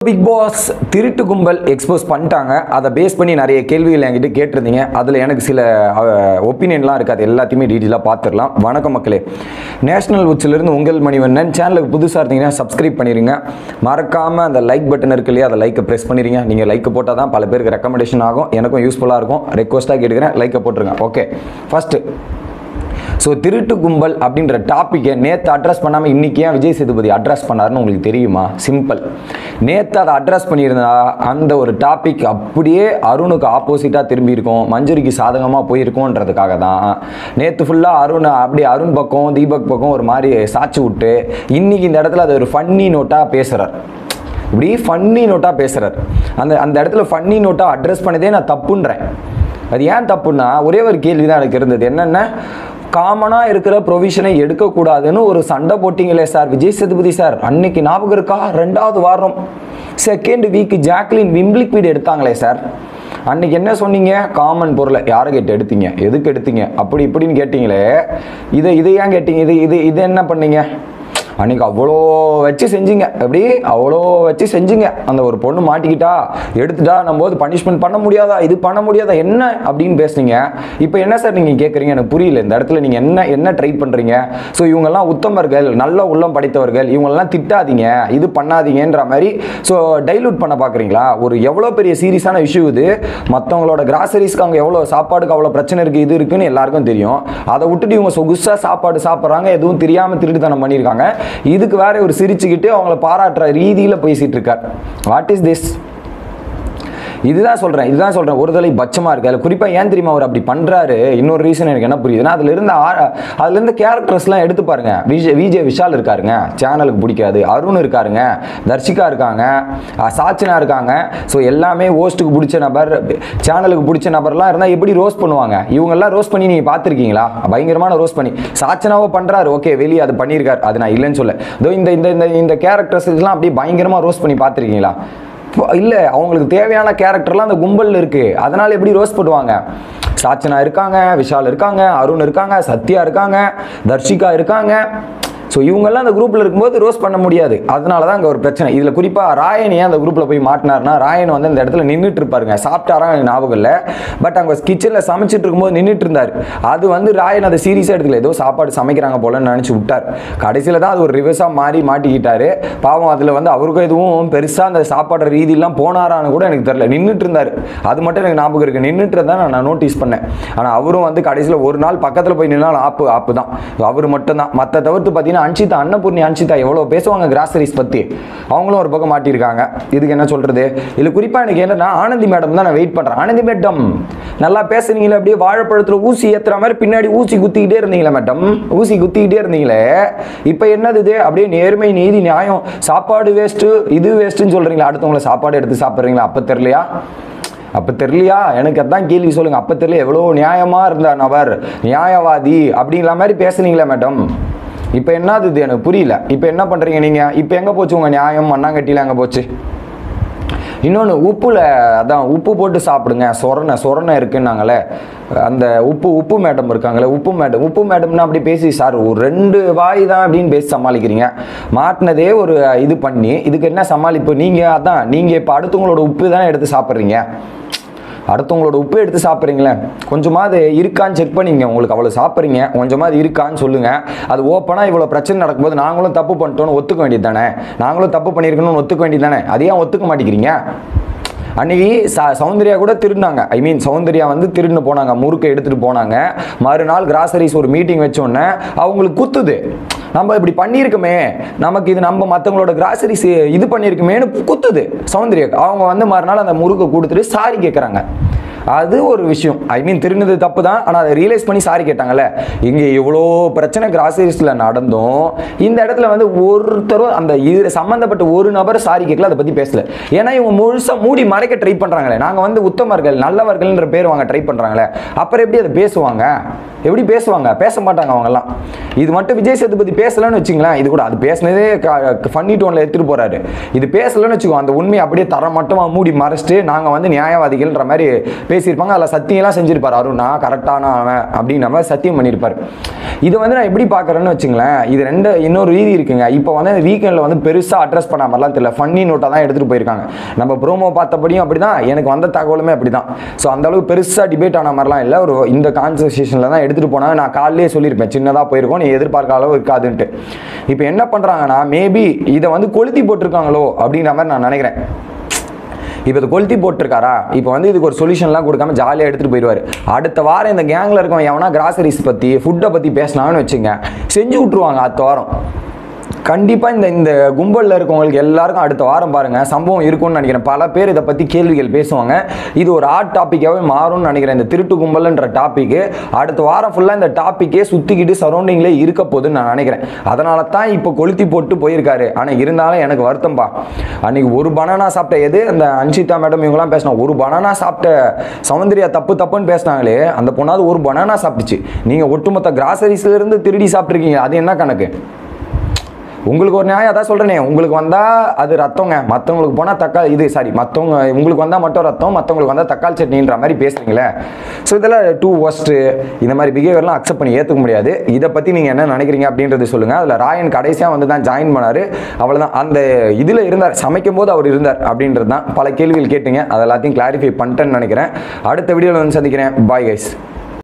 big pass திருட்டு கும்பல் expose பண்ணிட்டாங்க அதை பேஸ் பண்ணி நிறைய கேள்விகள் என்கிட்ட கேட்டிருந்தீங்க அதில் எனக்கு சில ஒப்பீனியன்லாம் இருக்குது அது எல்லாத்தையுமே டீட்டெயிலாக பார்த்துடலாம் வணக்கம் மக்களே நேஷனல் உச்சிலிருந்து உங்கள் மணிவண்ணன் சேனலுக்கு புதுசாக இருந்தீங்கன்னா சப்ஸ்கிரைப் பண்ணிடுங்க மறக்காமல் அந்த லைக் பட்டன் இருக்கு இல்லையா அதை லைக்கை ப்ரெஸ் பண்ணிடுங்க நீங்கள் லைக் போட்டால் தான் பல பேருக்கு ரெக்கமெண்டேஷன் ஆகும் எனக்கும் யூஸ்ஃபுல்லாக இருக்கும் ரெக்வஸ்ட்டாக கேட்டுக்கிறேன் லைக்கை போட்டுருங்க ஓகே ஃபஸ்ட்டு ஸோ திருட்டு கும்பல் அப்படின்ற டாப்பிக்கை நேற்று அட்ரஸ் பண்ணாமல் இன்றைக்கி ஏன் விஜய் சேதுபதி அட்ரஸ் பண்ணாருன்னு உங்களுக்கு தெரியுமா சிம்பிள் நேற்று அதை அட்ரஸ் பண்ணியிருந்தா அந்த ஒரு டாபிக் அப்படியே அருணுக்கு ஆப்போசிட்டாக திரும்பி இருக்கும் மஞ்சுரிக்கு சாதகமாக போயிருக்கோன்றதுக்காக தான் நேற்று ஃபுல்லாக அருண் அப்படி அருண் பக்கம் தீபக் பக்கம் ஒரு மாதிரி சாட்சி விட்டு இன்றைக்கி இந்த இடத்துல அது ஒரு ஃபன்னி நோட்டாக பேசுகிறார் இப்படி ஃபன்னி நோட்டாக பேசுகிறார் அந்த அந்த இடத்துல ஃபன்னி நோட்டாக அட்ரஸ் பண்ணதே நான் தப்புன்றேன் அது ஏன் தப்புன்னா ஒரே ஒரு கேள்வி தான் எனக்கு இருந்தது என்னென்ன காமனாக இருக்கிற ப்ரொவிஷனை எடுக்கக்கூடாதுன்னு ஒரு சண்டை போட்டிங்களே சார் விஜய் சேதுபதி சார் அன்னைக்கு ஞாபகம் இருக்கா ரெண்டாவது வாரம் செகண்ட் வீக் ஜாக்லின் விம்லிக்விட் எடுத்தாங்களே சார் அன்னைக்கு என்ன சொன்னீங்க காமன் பொருளை யாரை கேட்டு எடுத்தீங்க எதுக்கு எடுத்தீங்க அப்படி இப்படின்னு கேட்டீங்களே இதை இதை ஏன் கேட்டீங்க இது இது இது என்ன பண்ணீங்க அன்னைக்கு அவ்வளோ வச்சு செஞ்சீங்க எப்படி அவ்வளோ வச்சு செஞ்சீங்க அந்த ஒரு பொண்ணு மாட்டிக்கிட்டா எடுத்துட்டா நம்ம போது பனிஷ்மெண்ட் பண்ண முடியாதா இது பண்ண முடியாதா என்ன அப்படின்னு பேசுனீங்க இப்போ என்ன சார் நீங்கள் கேட்குறீங்க எனக்கு புரியல இந்த இடத்துல நீங்கள் என்ன என்ன ட்ரை பண்ணுறீங்க ஸோ இவங்கெல்லாம் உத்தமர்கள் நல்ல உள்ளம் படைத்தவர்கள் இவங்களெல்லாம் திட்டாதீங்க இது பண்ணாதீங்கன்ற மாதிரி ஸோ டைலூட் பண்ண பார்க்குறீங்களா ஒரு எவ்வளோ பெரிய சீரியஸான இஷ்யூ இது மற்றவங்களோட கிராசரிஸ்க்கு அங்கே எவ்வளோ சாப்பாடுக்கு அவ்வளோ பிரச்சனை இருக்குது இது இருக்குன்னு எல்லாருக்கும் தெரியும் அதை விட்டுட்டு இவங்க சொகுசாக சாப்பாடு சாப்பிட்றாங்க எதுவும் தெரியாமல் திருட்டுத்தனம் பண்ணியிருக்காங்க இதுக்கு வேற ஒரு சிரிச்சுக்கிட்டு அவங்கள பாராட்டுற ரீதியில் பேசிட்டு இருக்கார் வாட் இஸ் திஸ் இதுதான் சொல்கிறேன் இதுதான் சொல்கிறேன் ஒரு தலை பட்சமாக இருக்கு அதில் குறிப்பாக ஏன் தெரியுமா அவர் அப்படி பண்ணுறாரு இன்னொரு ரீசன் எனக்கு என்ன புரியுதுன்னா அதில் இருந்த ஆ- அதுல இருந்த கேரக்டர்ஸ்லாம் எடுத்து பாருங்க விஜய் விஜய் விஷால் இருக்காருங்க சேனலுக்கு பிடிக்காது அருண் இருக்காருங்க தர்ஷிகா இருக்காங்க அஹ் சாச்சனா இருக்காங்க ஸோ எல்லாமே ஹோஸ்ட்டுக்கு பிடிச்ச நபர் சேனலுக்கு பிடிச்ச நபர்லாம் இருந்தால் எப்படி ரோஸ் பண்ணுவாங்க இவங்கெல்லாம் ரோஸ் பண்ணி நீங்கள் பார்த்துருக்கீங்களா பயங்கரமான ரோஸ் பண்ணி சாச்சனாவோ பண்ணுறாரு ஓகே வெளியே அது பண்ணியிருக்காரு அது நான் இல்லைன்னு சொல்ல இதோ இந்த இந்த இந்த இந்த கேரக்டர்ஸ் இதெல்லாம் அப்படியே பயங்கரமாக ரோஸ் பண்ணி பார்த்துருக்கீங்களா இல்லை அவங்களுக்கு தேவையான கேரக்டர்லாம் அந்த கும்பலில் இருக்குது அதனால் எப்படி ரோஸ் பண்ணுவாங்க சாச்சனா இருக்காங்க விஷால் இருக்காங்க அருண் இருக்காங்க சத்யா இருக்காங்க தர்ஷிகா இருக்காங்க ஸோ இவங்கெல்லாம் அந்த குரூப்பில் இருக்கும்போது ரோஸ் பண்ண முடியாது அதனால தான் அங்கே ஒரு பிரச்சனை இதில் குறிப்பாக ராயன் ஏன் அந்த குரூப்பில் போய் மாட்டினார்னா ராயன் வந்து அந்த இடத்துல நின்றுட்டு இருப்பாருங்க சாப்பிட்டாரா எனக்கு ஞாபகம் இல்லை பட் அங்கே கிச்சனில் சமைச்சிட்டு இருக்கும்போது நின்றுட்டு இருந்தார் அது வந்து ராயன் அதை சீரியஸாக எடுக்கல ஏதோ சாப்பாடு சமைக்கிறாங்க போலன்னு நினச்சி விட்டார் கடைசியில் தான் அது ஒரு ரிவர்ஸாக மாறி மாட்டிக்கிட்டாரு பாவம் அதில் வந்து அவருக்கும் எதுவும் பெருசாக அந்த சாப்பாடு ரீதியெல்லாம் போனாரான்னு கூட எனக்கு தெரியல நின்றுட்டு இருந்தார் அது மட்டும் எனக்கு ஞாபகம் இருக்குது நின்றுட்டு இருந்தா நான் நோட்டீஸ் பண்ணேன் ஆனால் அவரும் வந்து கடைசியில் ஒரு நாள் பக்கத்தில் போய் நின்னால் ஆப்பு ஆப்பு தான் அவர் மட்டும் தான் மற்ற தவிர்த்து பார்த்தீங்கன்னா அன்ஷிதா அன்னபூர்ணி அன்ஷிதா எவ்வளோ பேசுவாங்க கிராசரிஸ் பற்றி அவங்களும் ஒரு பக்கம் மாட்டியிருக்காங்க இதுக்கு என்ன சொல்கிறது இதில் குறிப்பாக எனக்கு என்னன்னா ஆனந்தி மேடம் தான் நான் வெயிட் பண்ணுறேன் ஆனந்தி மேடம் நல்லா பேசுனீங்களே அப்படியே வாழைப்பழத்தில் ஊசி ஏற்றுற மாதிரி பின்னாடி ஊசி குத்திக்கிட்டே இருந்தீங்களே மேடம் ஊசி குத்திக்கிட்டே இருந்தீங்களே இப்போ என்னது இது அப்படியே நேர்மை நீதி நியாயம் சாப்பாடு வேஸ்ட்டு இது வேஸ்ட்டுன்னு சொல்கிறீங்களா அடுத்தவங்கள சாப்பாடு எடுத்து சாப்பிட்றீங்களா அப்போ தெரியலையா அப்போ தெரியலையா எனக்கு அதான் கேள்வி சொல்லுங்க அப்போ தெரியல எவ்வளோ நியாயமாக இருந்த நபர் நியாயவாதி அப்படிங்கிற மாதிரி பேசுனீங்களே மேடம் இப்போ என்னது இது எனக்கு புரியல இப்போ என்ன பண்ணுறீங்க நீங்கள் இப்போ எங்கே போச்சு உங்கள் நியாயம் மண்ணாங்கட்டியில் எங்கே போச்சு இன்னொன்று உப்புல அதான் உப்பு போட்டு சாப்பிடுங்க சொரணை சொரணை இருக்குன்னாங்களே அந்த உப்பு உப்பு மேடம் இருக்காங்களே உப்பு மேடம் உப்பு மேடம்னா அப்படி பேசி சார் ஒரு ரெண்டு வாய் தான் அப்படின்னு பேசி சமாளிக்கிறீங்க மாட்டினதே ஒரு இது பண்ணி இதுக்கு என்ன சமாளிப்பு நீங்கள் அதான் நீங்கள் இப்போ அடுத்தவங்களோட உப்பு தானே எடுத்து சாப்பிட்றீங்க அடுத்தவங்களோட உப்பு எடுத்து சாப்பிட்றீங்களே கொஞ்சமாவது இருக்கான்னு செக் பண்ணிங்க உங்களுக்கு அவ்வளோ சாப்பிட்றீங்க கொஞ்சமாவது இருக்கான்னு சொல்லுங்கள் அது ஓப்பனாக இவ்வளோ பிரச்சனை நடக்கும்போது நாங்களும் தப்பு பண்ணிட்டோன்னு ஒத்துக்க வேண்டியது தானே நாங்களும் தப்பு பண்ணியிருக்கணும்னு ஒத்துக்க வேண்டியது தானே அதே ஏன் ஒத்துக்க மாட்டேங்கிறீங்க அன்னைக்கு ச சௌந்தர்யா கூட திருடினாங்க ஐ மீன் சௌந்தர்யா வந்து திருடின்னு போனாங்க முறுக்கை எடுத்துகிட்டு போனாங்க மறுநாள் கிராசரிஸ் ஒரு மீட்டிங் வச்சோடனே அவங்களுக்கு குத்துது நம்ம இப்படி பண்ணியிருக்கோமே நமக்கு இது நம்ம மற்றவங்களோட கிராசரிஸ் இது பண்ணியிருக்கோமேன்னு குத்துது சௌந்தர்யா அவங்க வந்து மறுநாள் அந்த முறுக்கை கொடுத்துட்டு சாரி கேட்குறாங்க அது ஒரு விஷயம் ஐ மீன் திருநது தப்பு தான் ஆனால் அதை ரியலைஸ் பண்ணி சாரி கேட்டாங்கல்ல இங்கே இவ்வளோ பிரச்சனை கிராசரிஸில் நடந்தும் இந்த இடத்துல வந்து ஒருத்தரும் அந்த இது சம்மந்தப்பட்ட ஒரு நபர் சாரி கேட்கல அதை பற்றி பேசல ஏன்னா இவங்க முழுசாக மூடி மறைக்க ட்ரை பண்ணுறாங்களே நாங்கள் வந்து உத்தமர்கள் நல்லவர்கள்ன்ற பேர் வாங்க ட்ரை பண்ணுறாங்களே அப்புறம் எப்படி அதை பேசுவாங்க எப்படி பேசுவாங்க பேச மாட்டாங்க அவங்கெல்லாம் இது மட்டும் விஜய் சேதுபதி பேசலன்னு வச்சுங்களேன் இது கூட அது பேசினதே ஃபன்னி டோனில் எடுத்துகிட்டு போகிறாரு இது பேசலன்னு வச்சுக்கோ அந்த உண்மையை அப்படியே தர மட்டுமா மூடி மறைச்சிட்டு நாங்கள் வந்து நியாயவாதிகள்ன்ற மாதிரி பேசியிருப்பாங்க அதில் சத்தியம்லாம் செஞ்சிருப்பார் அருண் நான் கரெக்டான அவன் அப்படின்னு நம்ம சத்தியம் பண்ணியிருப்பார் இது வந்து நான் எப்படி பார்க்குறேன்னு வச்சுங்களேன் இது ரெண்டு இன்னொரு ரீதி இருக்குங்க இப்போ வந்து அந்த வீக்கெண்டில் வந்து பெருசாக அட்ரஸ் பண்ண மாதிரிலாம் தெரியல ஃபன்னி நோட்டாக தான் எடுத்துகிட்டு போயிருக்காங்க நம்ம ப்ரோமோ பார்த்தபடியும் அப்படி தான் எனக்கு வந்த தகவலுமே அப்படி தான் ஸோ அந்த அளவுக்கு பெருசாக டிபேட் ஆன மாதிரிலாம் இல்லை ஒரு இந்த கான்வர்சேஷனில் தான் எடுத்துகிட்டு போனாங்க நான் காலையிலே சொல்லியிருப்பேன் சின்னதாக போயிருக்கோம் நீ எதிர்பார்க்க அளவு இருக்காதுன்ட்டு இப்போ என்ன பண்ணுறாங்கன்னா மேபி இதை வந்து கொளுத்தி போட்டிருக்காங்களோ அப்படின்ற மாதிரி நான் நினைக்கிறேன் இப்போ இது கொளுத்தி போட்டிருக்காரா இப்போ வந்து இதுக்கு ஒரு சொல்யூஷன்லாம் கொடுக்காம ஜாலியாக எடுத்துகிட்டு போயிடுவார் அடுத்த வாரம் இந்த கேங்கில் இருக்கவன் எவனா கிராசரிஸ் பற்றி ஃபுட்டை பற்றி பேசினான்னு வச்சுங்க செஞ்சு விட்ருவாங்க அடுத்த வாரம் கண்டிப்பாக இந்த இந்த கும்பலில் இருக்கவங்களுக்கு எல்லாருக்கும் அடுத்த வாரம் பாருங்கள் சம்பவம் இருக்கும்னு நினைக்கிறேன் பல பேர் இதை பற்றி கேள்விகள் பேசுவாங்க இது ஒரு ஆட் டாப்பிக்காகவே மாறும்னு நினைக்கிறேன் இந்த திருட்டு கும்பல்ன்ற டாப்பிக்கு அடுத்த வாரம் ஃபுல்லாக இந்த டாப்பிக்கே சுற்றிக்கிட்டு சரௌண்டிங்லேயே இருக்க போகுதுன்னு நான் நினைக்கிறேன் அதனால தான் இப்போ கொளுத்தி போட்டு போயிருக்காரு ஆனால் இருந்தாலும் எனக்கு வருத்தம்பா அன்னைக்கு ஒரு பனானா சாப்பிட்ட எது அந்த அன்ஷிதா மேடம் இவங்கலாம் பேசினா ஒரு பனானா சாப்பிட்ட சௌந்தர்யா தப்பு தப்புன்னு பேசினாங்களே அந்த பொண்ணாவது ஒரு பனானா சாப்பிட்டுச்சு நீங்கள் ஒட்டுமொத்த கிராசரிஸ்ல இருந்து திருடி சாப்பிட்ருக்கீங்க அது என்ன கணக்கு உங்களுக்கு ஒரு நியாயம் அதான் சொல்கிறேனே உங்களுக்கு வந்தால் அது ரத்தங்க மற்றவங்களுக்கு போனால் தக்காளி இது சாரி மற்றவங்க உங்களுக்கு வந்தால் மட்டும் ரத்தம் மற்றவங்களுக்கு வந்தால் தக்காளி சட்னின்ற மாதிரி பேசுகிறீங்களே ஸோ இதெல்லாம் டூ ஒஸ்ட்டு இந்த மாதிரி பிஹேவியர்லாம் அக்செப்ட் பண்ணி ஏற்றுக்க முடியாது இதை பற்றி நீங்கள் என்ன நினைக்கிறீங்க அப்படின்றது சொல்லுங்கள் அதில் ராயன் கடைசியாக வந்து தான் ஜாயின் பண்ணார் அவ்வளோதான் அந்த இதில் இருந்தார் சமைக்கும் போது அவர் இருந்தார் அப்படின்றது தான் பல கேள்விகள் கேட்டீங்க அது எல்லாத்தையும் கிளாரிஃபை பண்ணிட்டேன்னு நினைக்கிறேன் அடுத்த வீடியோவில் வந்து சந்திக்கிறேன் பாய் கைஸ்